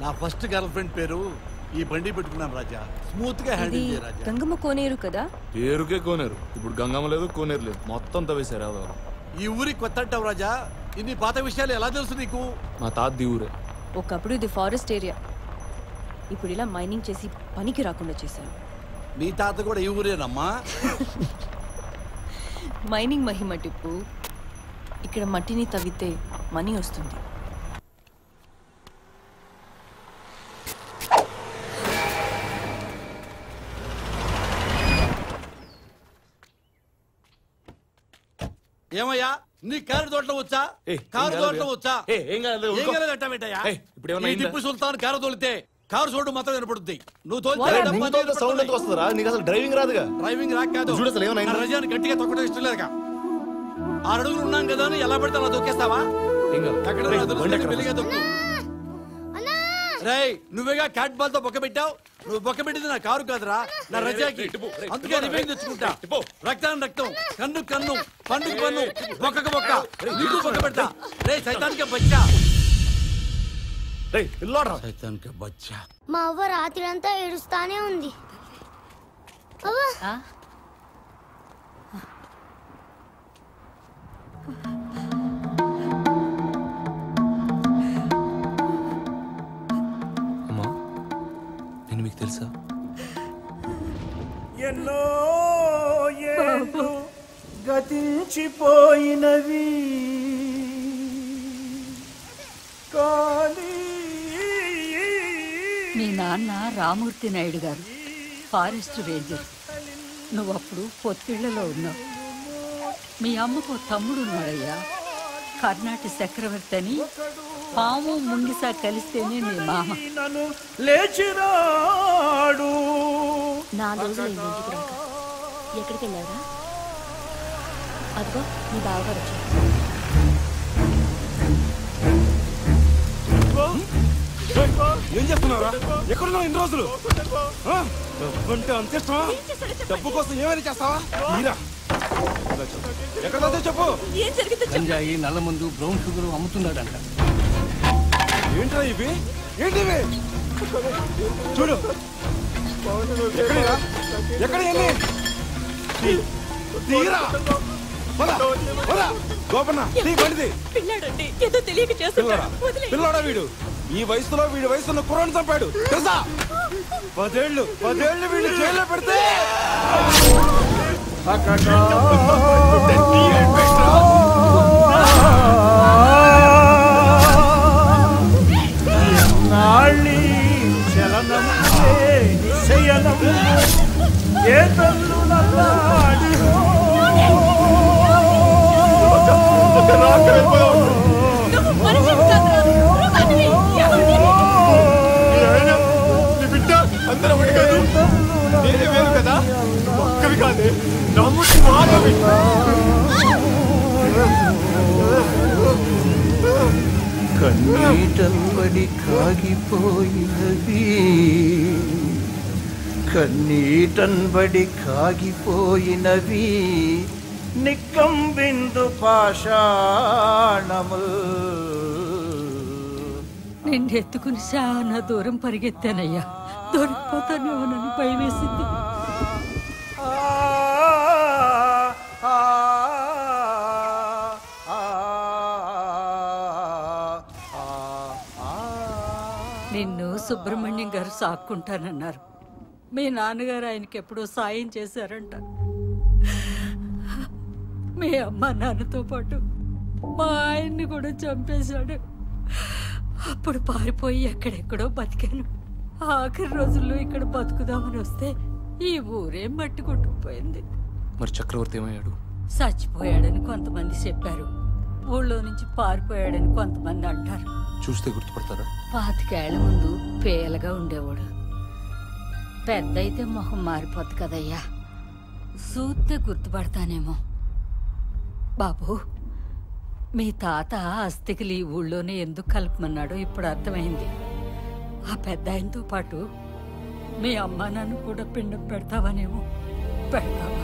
నా first girl friend పేరు ఈ బండి పెట్టుకున్నాను రాజా స్మూత్ గా ఇది హ్యాండిల్ చేయ రాజా గంగమ్మ కోనేరు కదా పేరుకే కోనేరు ఇప్పుడు గంగమ్మ లేదు కోనేరు లేదు మొత్తం తవ్వేశారు యాదవ ఈ ఊరికి కొత్త అంటావు రాజా ఇన్ని పాత విషయాలు ఎలా తెలుసు నీకు మా తాత ది ఊరే ఒకప్పుడు ఇది ఫారెస్ట్ ఏరియా ఇప్పుడు ఇలా మైనింగ్ చేసి పనికి రాకుండా చేశారు నీ తాత కూడా ఈ ఊరేనమ్మా మైనింగ్ మహిమ టిప్పు ఇక్కడ మట్టిని తవ్వితే మనీ వస్తుంది ఏమయ్యా నీ కారు తోటలో వచ్చా ఏయ్, ఏం కారు కాదు, తోటలో వచ్చా ఏయ్, ఏం కాదు, ఏం ఊరుకో. కాలేదంటావేంటయ్యా? ఏయ్, ఇప్పుడు ఏమన్నా ఈ అయిందా? టిప్పు సుల్తాన్ కారు తోలితే కారు చూడు మాత్రం వినపడుద్ది నువ్వు What తోలితే happened? డబ్బా నీళ్ళు సౌండ్ ఎంత పడుతుంది. వస్తుందా నీకు అసలు డ్రైవింగ్ రాదుగా డ్రైవింగ్ రాక్ కాదు చూడు అసలు ఏమైనా నా అయిందా? రజాని గట్టిగా తొక్కడం ఇష్టం లేదుగా ఆరు అడుగులు ఉన్నాం కదా అని ఎలా పడితే అలా తొక్కేస్తావా ఏం కాదు. ఎక్కడ రేయ్, నాకు తెలుసు బండి కానీ ఎక్కడ మెల్లిగా తొక్కు రేయ్ నువ్వేగా క్యాట్ బాల్ తో బొక్క పెట్టావు నువ్వు బొక్క పెట్టింది నా కారు కాదురా నా రజాకి అందుకే రివెంజ్ తెచ్చుకుంటా రక్తాన్ని రక్తం కన్ను కన్ను పండుగ పన్ను బొక్కకు బొక్క నీకు బొక్క పెడతా రే సైతానికి బచ్చా రేయ్, పిల్లోడ్రా. సైతానికి బచ్చా మా అవ్వ రాత్రి అంతా ఏడుస్తానే ఉంది అవ్వ అమ్మా నేను మీకు తెలుసా ఎన్నో ఏళ్ళు గతించిపోయినవి కానీ మీ నాన్న రామూర్తి నాయుడు గారు ఫారెస్ట్ రేంజర్ నువ్వు అప్పుడు పొత్తిళ్లలో ఉన్నావు మీ అమ్మకు తమ్ముడు ఉన్నాడయ్యా కర్ణాటి చక్రవర్తి అని పాము ముంగిసా కలిస్తేనే మీ మామ నన్ను లేచినాడు నాలుగు రోజులు అయింది ఇంటికి రాక ఎక్కడికి వెళ్ళావురా అదిగో మీ బావగారు వచ్చారు ఏం చేస్తున్నారా ఎక్కడున్నావు ఇన్ని రోజులు ఆ? డబ్బంటే అంత ఇష్టమా డబ్బు కోసం ఏమైనా చేస్తావా మీరా ఎక్కడ దాచావు చెప్పు గంజాయి నల్లమందు బ్రౌన్ షుగర్ అమ్ముతున్నాడంట ఏంట్రా ఇవి ఏంటివి చూడు ఎక్కడిరా ఎక్కడ ఎన్ని తీ- తీరా పద, పద. గోపన్న తీ బండిది పిల్లాడండి ఏదో తెలియక పిల్లడా పిల్లడా వీడు ఈ వయసులో వీడి వయసున్న కుర్రాన్ని చంపాడు తెలుసా పదేళ్ళు పదేళ్ళు వీడిని జైల్లో పెడితే నాళ్ళి చలనం నిశయనం ఏ తల్లు నల్లాడినో అందరూ ఒకటి కాదు నేనే వేరు కదా ఒక్కవి కాదే నమ్ముటి మాధవి కన్నీటంబడి కాగిపోయినది కన్నీటంబడి కాగిపోయినవి నిక్కం బిందు పాషాణముల్ నిన్ను ఎత్తుకుని చాలా దూరం పరిగెత్తానయ్యా దొరికిపోతానేమోనని భయం వేసింది నిన్ను సుబ్రహ్మణ్యం గారు సాక్కుంటానన్నారు మీ నాన్నగారు ఆయనకి ఎప్పుడో సాయం చేశారంట మీ అమ్మ నాన్నతో పాటు మా ఆయన్ని కూడా చంపేశాడు అప్పుడు పారిపోయి ఎక్కడెక్కడో బతికాను ఆఖరి రోజుల్లో ఇక్కడ బతుకుదామని వస్తే ఈ ఊరే మట్టి కొట్టుకుపోయింది మరి చక్రవర్తి ఏమయ్యాడు చచ్చిపోయాడని కొంతమంది చెప్పారు ఊళ్ళో నుంచి పారిపోయాడని కొంతమంది అంటారు చూస్తే గుర్తుపడతారా పాతికేళ్ల ముందు పేలగా ఉండేవాడు పెద్ద అయితే మొహం మారిపోద్ది కదయ్యా చూస్తే గుర్తుపడతానేమో బాబు మీ తాత అస్థికలు ఈ ఊళ్ళోనే ఎందుకు కలపమన్నాడో ఇప్పుడు అర్థమైంది ఆ పెద్ద ఆయనతో పాటు మీ అమ్మ నన్ను కూడా పిండం పెడతావనేమో పెడతావా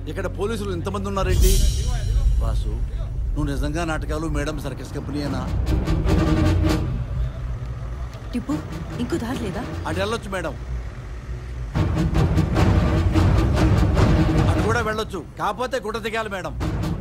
ఇక్కడ పోలీసులు ఇంతమంది ఉన్నారేంటి వాసు నువ్వు నిజంగా నాటకాలు మేడం సర్కస్ కంపెనీయేనా టిప్పు ఇంకో దారి లేదా అటు వెళ్ళొచ్చు మేడం అటు కూడా వెళ్ళొచ్చు కాకపోతే గుట్ట దిగాలి మేడం